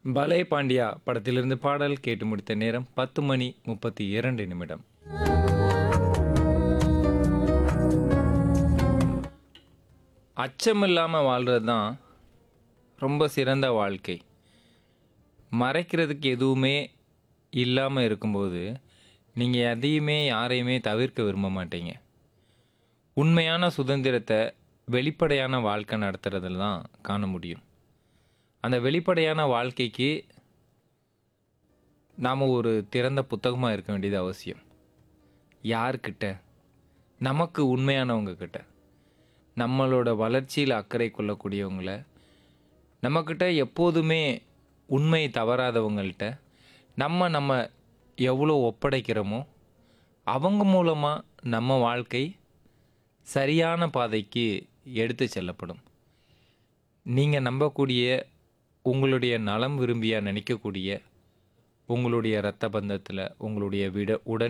பலே பாண்டியா படத்திலிருந்து பாடல் கேட்டு முடித்த நேரம் பத்து மணி முப்பத்தி இரண்டு நிமிடம் அச்சமில்லாமல் வாழ்கிறது தான் ரொம்ப சிறந்த வாழ்க்கை மறைக்கிறதுக்கு எதுவுமே இல்லாமல் இருக்கும்போது நீங்கள் எதையுமே யாரையுமே தவிர்க்க விரும்ப மாட்டீங்க உண்மையான சுதந்திரத்தை வெளிப்படையான வாழ்க்கை நடத்துறதுல தான் காண முடியும் அந்த வெளிப்படையான வாழ்க்கைக்கு நாம் ஒரு திறந்த புத்தகமாக இருக்க வேண்டியது அவசியம் யார்கிட்ட நமக்கு உண்மையானவங்க கிட்ட நம்மளோட வளர்ச்சியில் அக்கறை கொள்ளக்கூடியவங்கள நம்மக்கிட்ட எப்போதுமே உண்மை தவறாதவங்கள்ட்ட நம்ம நம்ம எவ்வளோ ஒப்படைக்கிறோமோ அவங்க மூலமாக நம்ம வாழ்க்கை சரியான பாதைக்கு எடுத்து செல்லப்படும் நீங்கள் நம்பக்கூடிய உங்களுடைய நலம் விரும்பியா நினைக்கக்கூடிய உங்களுடைய இரத்த பந்தத்தில் உங்களுடைய விட உடன்